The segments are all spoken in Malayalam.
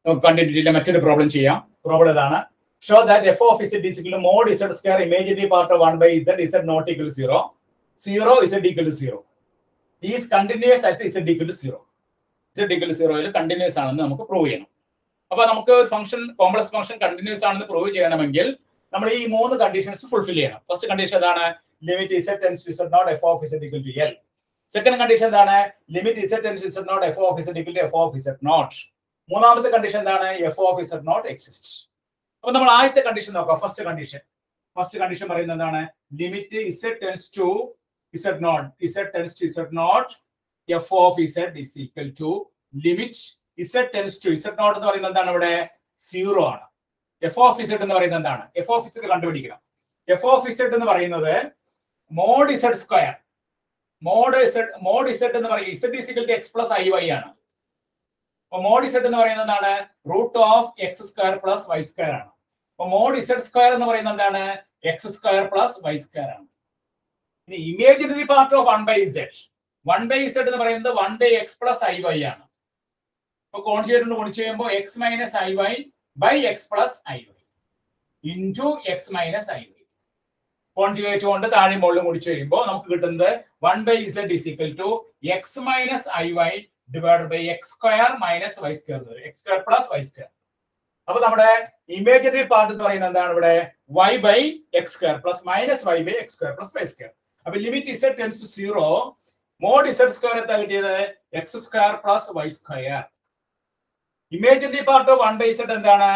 നമുക്ക് കണ്ടിട്ടില്ല മറ്റൊരു പ്രോബ്ലം ചെയ്യാം പ്രോബ്ലം ഇതാണ് show that F of Z is equal mod Z square imaginary part of one by Z Z not equal zero zero Z equal zero is continuous at Z equal zero Z equal സീറോയിൽ കണ്ടിന്യൂസ് ആണെന്ന് നമുക്ക് പ്രൂവ് ചെയ്യണം അപ്പൊ നമുക്ക് ഒരു ഫംഗ്ഷൻ കോംപ്ലക്സ് ഫംഗ്ഷൻ കണ്ടിന്യൂസ് ആണെന്ന് പ്രൂവ് ചെയ്യണമെങ്കിൽ നമ്മൾ ഈ മൂന്ന് കണ്ടീഷൻസ് ഫുൾഫിൽ ചെയ്യണം ഫസ്റ്റ് കണ്ടീഷൻ എന്താണ് limit Z tends to Z naught F of Z equal to L second condition എന്താണ് limit Z tends to Z naught F of Z equal to F of Z naught മൂന്നാമത്തെ കണ്ടീഷൻ എന്താണ് F of Z naught exist അപ്പൊ നമ്മൾ ആദ്യത്തെ കണ്ടീഷൻ നോക്കാം ഫസ്റ്റ് കണ്ടീഷൻ ഫസ്റ്റ് കണ്ടീഷൻ പറയുന്നത് എന്താണ് limit Z tends to Z naught Z tends to Z naught F of Z is equal to limit Z tends to Z naught എന്ന് പറയുന്നത് എന്താണ് ഇവിടെ സീറോ ആണ് എഫ് ഓഫ് ഇസഡ് എന്ന് പറയുന്നത് എന്താണ് എഫ് ഓഫ് ഇസഡ് കണ്ടുപിടിക്കണം എഫ് ഓഫ് ഇസഡ് എന്ന് പറയുന്നത് mod Z square mod z mod z എന്ന് പറയുന്നത് z is equal to x plus i y ആണ് അപ്പൊ മോഡ് ഇസഡ് എന്ന് പറയുന്നത് എന്താണ് root of x square plus y square ആണ് അപ്പൊ മോഡ് ഇസഡ് സ്ക്വയർ എന്ന് പറയുന്നത് എന്താണ് x square plus y square ആണ് ഇനി imaginary part of one by z one by z എന്ന് പറയുന്നത് one by x plus i y ആണ് അപ്പൊ കോൺജുഗേറ്റ് ഗുണിച്ച് ചെയ്യുമ്പോൾ x minus i y by x plus i y into x minus i y conjugate കൊണ്ട് താഴെ മുകളിൽ മുടിച്ചു കഴിയുമ്പോൾ നമുക്ക് കിട്ടുന്നത് one by z is equal to x minus i y divide by x square minus y square x square plus y square അപ്പൊ നമ്മുടെ ഇമേജിനറി പാർട്ട് എന്ന് പറയുന്നത് എന്താണ് ഇവിടെ y by x square plus minus y by x square plus y square അപ്പൊ limit Z tends to zero mod Z square എന്താ കിട്ടിയത് x square plus y square imaginary part of one by z എന്താണ്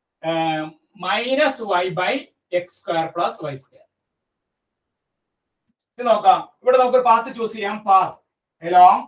minus y by x square plus y square ഇത് നോക്കാം ഇവിടെ നമുക്ക് പാത്ത് ചൂസ് ചെയ്യാം path along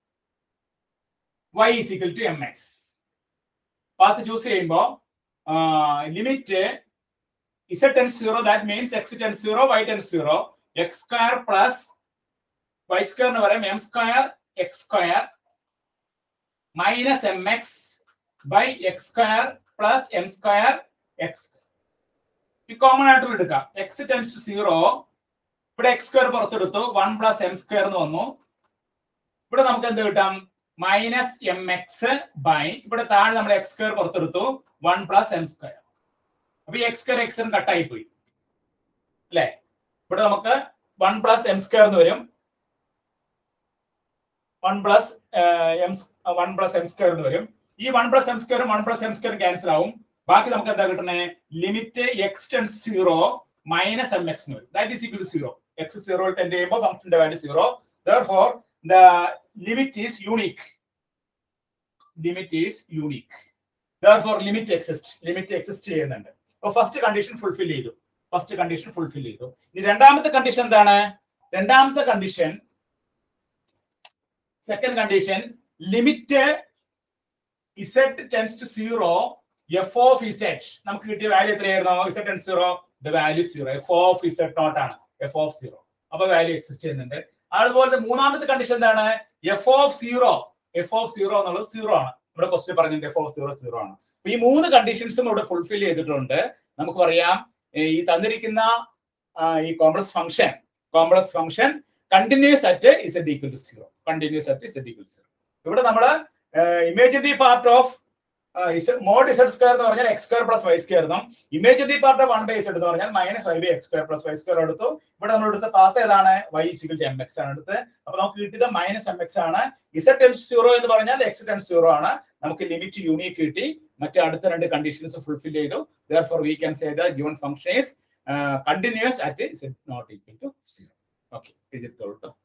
y is equal to mx path choose ചെയ്യുമ്പോൾ limit z tends zero that means x tends zero y tends zero x square plus y square എന്ന് പറയും m square x square minus m x by x square plus m square x ഈ കോമൺ ആയിട്ടുള്ള എടുക്കാം എക്സ് ടെൻസ് ടു സീറോ ഇവിടെ എക്സ് സ്ക്വയർ പുറത്തെടുത്തു വൺ പ്ലസ് എം സ്ക്വയർ എന്ന് വന്നു ഇവിടെ നമുക്ക് എന്ത് കിട്ടാം മൈനസ് എം എക്സ് ബൈ ഇവിടെ താഴെ നമ്മൾ എക്സ് സ്ക്വയർ പുറത്തെടുത്തു വൺ പ്ലസ് എം സ്ക്വയർ അപ്പൊ ഈ എക്സ് സ്ക്വയർ എക്സ് കട്ടായി പോയി അല്ലെ ഇവിടെ നമുക്ക് വൺ പ്ലസ് എം സ്ക്വയർ എന്ന് വരും one plus m one plus m square എന്ന് വരും ഈ വൺ പ്ലസ് എം സ്ക്വയറും വൺ പ്ലസ് എം സ്ക്വയറും ക്യാൻസൽ ആവും ബാക്കി നമുക്ക് എന്താ കിട്ടണേ limit x tends zero minus m x എന്ന് വരും that is equal zero x zero tend ചെയ്യുമ്പോൾ ഫംഗ്ഷന്റെ value zero therefore the limit is unique. Limit is unique. Therefore, limit exists. Limit exist ചെയ്യുന്നുണ്ട് അപ്പൊ ഫസ്റ്റ് കണ്ടീഷൻ ഫുൾഫിൽ ചെയ്തു ഫസ്റ്റ് കണ്ടീഷൻ ഫുൾഫിൽ ചെയ്തു ഇനി രണ്ടാമത്തെ കണ്ടീഷൻ എന്താണ് രണ്ടാമത്തെ condition second condition limit z tends to zero f of z നമുക്ക് കിട്ടിയ വാല്യൂ എത്രയായിരുന്നു z tends zero the value zero f of z not ആണ് എഫ് ഓഫ് സീറോ അപ്പൊ വാല്യൂ എക്സിസ്റ്റ് ചെയ്യുന്നുണ്ട് അതുപോലെ മൂന്നാമത്തെ കണ്ടീഷൻ എന്താണ് F of zero f of zero എന്നുള്ളത് സീറോ ആണ് ഇവിടെ ക്വസ്റ്റ്യൻ പറഞ്ഞിട്ട് എഫ് ഓഫ് സീറോ സീറോ ആണ് അപ്പൊ ഈ മൂന്ന് കണ്ടീഷൻസും ഇവിടെ ഫുൾഫിൽ ചെയ്തിട്ടുണ്ട് നമുക്ക് പറയാം ഈ തന്നിരിക്കുന്ന ഈ complex function complex function continuous at z a equal to zero continuous at z a equal zero ഇവിടെ നമ്മൾ imaginary part of mod Z square എന്ന് പറഞ്ഞാൽ x square plus y square എന്നും imaginary part of one by z എന്ന് പറഞ്ഞാൽ minus y by x square plus y square എടുത്തു ഇവിടെ നമ്മൾ എടുത്ത പാത്ത് ഏതാണ് y is equal to m x ആണ് എടുത്ത് അപ്പൊ നമുക്ക് കിട്ടിയത് മൈനസ് എം എക്സ് ആണ് ഇസഡ് ടെൻസ് സീറോ എന്ന് പറഞ്ഞാൽ എക്സ് ടെൻസ് സീറോ ആണ് നമുക്ക് ലിമിറ്റ് യൂണിക് കിട്ടി മറ്റു അടുത്ത രണ്ട് കണ്ടീഷൻസ് ഫുൾഫിൽ ചെയ്തു therefore we can say the given function is continuous at z not equal to zero okay എഴുതിയെടുത്തോളൂ കേട്ടോ